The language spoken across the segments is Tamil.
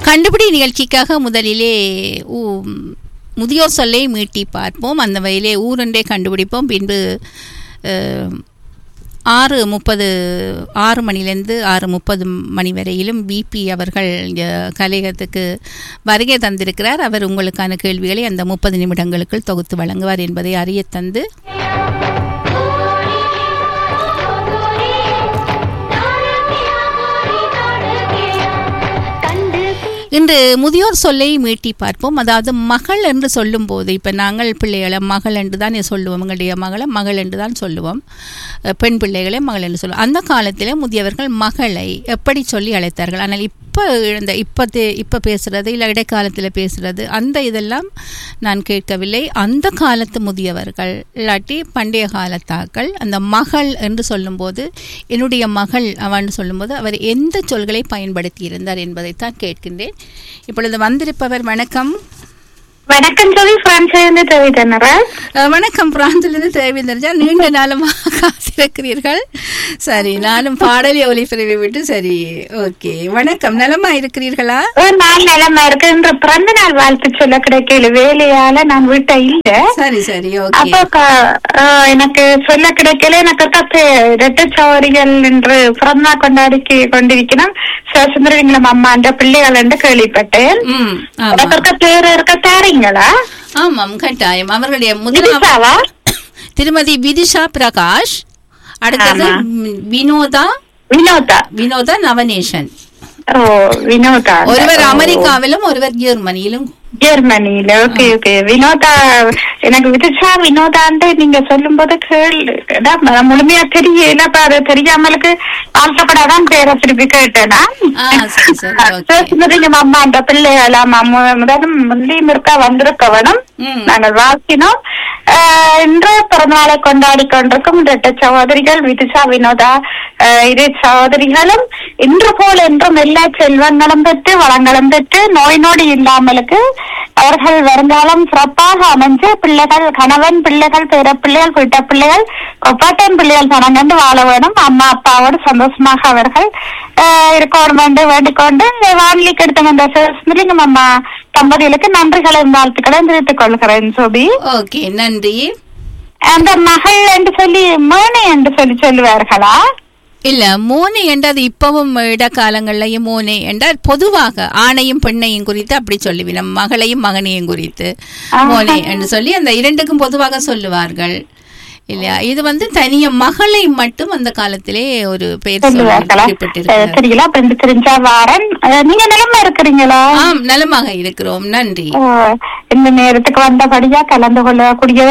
கண்டுபிடி நிகழ்ச்சிக்காக முதலிலே ஊ- முதியோர் சொல்லை மீட்டி பார்ப்போம் அந்த வகையிலே ஊரென்றே கண்டுபிடிப்போம் பின்பு அஹ், ஆறு முப்பது ஆறு மணிலேருந்து ஆறு முப்பது மணி வரையிலும் பிபி அவர்கள் இங்க கலையகத்துக்கு வருகை தந்திருக்கிறார் அவர் உங்களுக்கான கேள்விகளை அந்த முப்பது நிமிடங்களுக்குள் தொகுத்து வழங்குவார் என்பதை அறிய தந்து இன்று முதியோர் சொல்லை மீட்டி பார்ப்போம் அதாவது மகள் என்று சொல்லும்போது இப்போ நாங்கள் பிள்ளைகளை மகள் என்று தான் சொல்லுவோம் எங்களுடைய மகளை மகள் என்று தான் சொல்லுவோம் அஹ் பெண் பிள்ளைகளை மகள் என்று சொல்லுவோம் அந்த காலத்திலே முதியவர்கள் மகளை எப்படி சொல்லி அழைத்தார்கள் ஆனால் இப்போ இந்த இப்போ இப்போ பேசுறது இல்லை இடைக்காலத்தில் பேசுறது அந்த இதெல்லாம் நான் கேட்கவில்லை அந்த காலத்து முதியவர்கள் இல்லாட்டி பண்டைய காலத்தாக்கள் அந்த மகள் என்று சொல்லும்போது என்னுடைய மகள் அவன்னு சொல்லும்போது அவர் எந்த சொல்களை பயன்படுத்தி இருந்தார் என்பதைத்தான் கேட்கின்றேன் இப்பொழுது வந்திருப்பவர் வணக்கம் வணக்கம் சொல்லி பிரான்ஸ்ல இருந்து தேவிதனரா அஹ், வணக்கம் பிராந்திலிருந்து தேவேந்திரஜா நீண்ட நாளமாக காத்திருக்கிறீர்கள் சரி நானும் பாடலை ஒலிபரப்பி விட்டு சரி ஓகே வணக்கம் நலமா இருக்கிறீர்களா ஒரு நாள் நிலைமை இருக்கு இன்று பிறந்த நாள் வாழ்த்து சொல்ல கிடைக்கல வேலையால நான் வீட்டை இல்ல சரி சரி ஓகே அப்போ க- ஆஹ் எனக்கு சொல்ல கிடைக்கல எனக்கு தப்பு இரட்டை சௌரிகள் என்று பிறந்த நாள் கொண்டாடி கொண்டிருக்கிறோம் சிவசுந்தரலிங்கம் அம்மா என்ற பிள்ளைகள் என்று கேள்விப்பட்டேன் ம் ஆமா அதற்கு பேர் இருக்க தாரீங்களா ஆமாம் கட்டாயம் அவர்களுடைய முதலாம் விதிஷாவா திருமதி விதிஷா பிரகாஷ் அடுத்தது ஆமா. ம், வினோதா வினோதா வினோதா நவநேஷன் ஓ வினோதா ஒருவர் ஓ. அமெரிக்காவிலும் ஒருவர் ஜெர்மனியிலும் ஜெர்மனியில ஓகே ஓகே வினோதா எனக்கு விதிஷா வினோதான்ட்டு நீங்க சொல்லும் போது கேள் அதான் ம- முழுமையா தெரியல அப்ப அது தெரியாமலுக்கு ஆசைப்படாதான் பேரை திருப்பி கேட்டேனா ஆ சரி சரி ஓகே சுந்தரிங்க அம்மா அந்த பிள்ளைகள் ஆமா மு- முதலும் முஸ்லீம் இருக்கா வந்திருக்க வேணும் ம். நாங்கள் வாசினோம் ஆஹ் இன்று பிறந்தநாளை கொண்டாடி கொண்டிருக்கும் இரட்டை சகோதரிகள் விதிஷா வினோதா ஆஹ் இரு சகோதரிகளும் இன்று போல் என்றும் எல்லா செல்வங்களும் பெற்று வளங்களும் பெற்று நோய் நொடி இல்லாமலுக்கு அவர்கள் வருங்காலம் சிறப்பாக அமைஞ்சு பிள்ளைகள் கணவன் பிள்ளைகள் பேர பிள்ளைகள் வீட்ட பிள்ளைகள் கொப்பாட்டன் பிள்ளைகள் தனங்கண்டு வாழ வேணும் அம்மா அப்பாவோடு சந்தோஷமாக அவர்கள் ஆஹ் இருக்கணும் என்று வேண்டிக் கொண்டு இந்த வானிலைக்கு எடுத்து வந்த சுந்தரிங்கம் அம்மா தம்பதிகளுக்கு நன்றிகளையும் வாழ்த்துக்களையும் தெரிவித்துக் கொள்கிறேன் சோபி ஓகே நன்றி அந்த மகள் என்று சொல்லி மேனை என்று சொல்லி சொல்லுவார்களா இல்ல மோனே என்றது இப்பவும் இடக்காலங்கள்லயும் மோனே என்றால் பொதுவாக ஆணையும் பெண்ணையும் குறித்து அப்படி சொல்லுவினம் மகளையும் மகனையும் குறித்து மோனே என்று சொல்லி அந்த இரண்டுக்கும் பொதுவாக சொல்லுவார்கள் இல்லையா இது வந்து தனிய மகளை மட்டும் அந்த காலத்திலே ஒரு பெயர் சொல்லி சொல்லுவார்களா அஹ் குறிப்பிட்டிருக்கிறார் தெரியல அப்ப இந்த தெரிஞ்சா வாரன் அஹ் நீங்க நிலமா இருக்கிறீங்களா ஆம் நலமாக இருக்கிறோம் நன்றி அஹ் இந்த நேரத்துக்கு வந்தபடியா கலந்து கொள்ளக்கூடியதா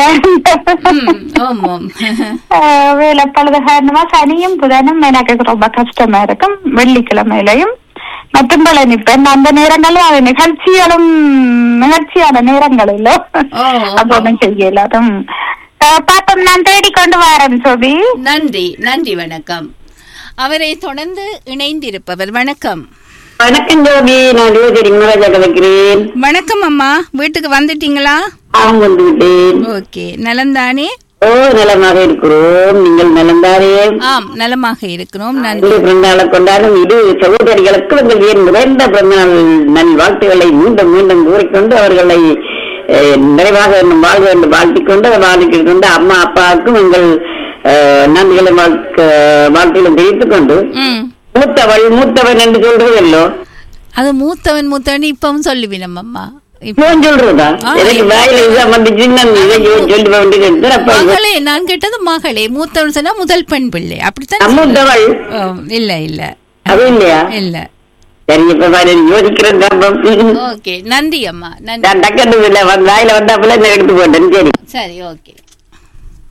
ம், ஆமாம் அஹ் வேலை பழுது காரணமா சனியும் புதனும் எனக்கு ரொம்ப கஷ்டமா இருக்கும் வெள்ளிக்கிழமையிலையும் மற்றும் பல நிப்பேன் அந்த நேரங்களும் அது நிகழ்ச்சிகளும் நிகழ்ச்சியான நேரங்கள் இல்ல ஓ, அப்ப ஒண்ணும் செய்யல அதுவும் அஹ் பாப்போம் நான் தேடிக்கொண்டு வரேன் சோபி நன்றி நன்றி வணக்கம் அவரை தொடர்ந்து இணைந்திருப்பவர் வணக்கம் வணக்கம் ஜோபி நான் யோசரி முருகா வைக்கிறேன் வணக்கம் அம்மா வீட்டுக்கு வந்துட்டீங்களா ஆம் வந்து விட்டேன் ஓகே நலந்தானே ஓ நலமாக இருக்கிறோம் நீங்கள் நலந்தாரே ஆம் நலமாக இருக்கிறோம் நன்றி இன்று பிறந்தநாளை கொண்டாடும் இரு சகோதரிகளுக்கு உங்கள் என் நிறைந்த பிறந்தநாள் நல் வாழ்த்துக்களை மீண்டும் மீண்டும் கூறிக்கொண்டு அவர்களை அஹ், நிறைவாக இன்னும் வாழ்க என்று வாழ்த்திக் கொண்டு வாழ்க்கை கொண்டு அம்மா அப்பாவுக்கும் எங்கள் அஹ், நன்றிகளை வாழ்க்க வாழ்க்கையிலும் தெரிவித்துக் கொண்டு ம் மூத்தவள் மூத்தவன் என்று சொல்றதல்லோ அது மூத்தவன் மூத்தவன் இப்பவும் சொல்லுவினம் அம்மா இப்ப இவன் சொல்றதா ஆ, எனக்கு வாயில இதுதான் வந்துச்சு நான் இதை சொல்லி வேண்டியது அப்ப மகளே நான் கேட்டது மகளே மூத்தவன் சொன்னா முதல் பெண் பிள்ளை அப்படித்தான் மூத்தவள் ஓ, இல்ல இல்ல அது இல்லையா இல்ல சரி இப்ப பாரு, யோசிக்கிறேன் தான். ஓகே நன்றி அம்மா நன்றி நான் டக்கட்டு இல்ல வந்து வாயில வந்தாப்புல நான் எடுத்து போட்டேன் சரி சரி ஓகே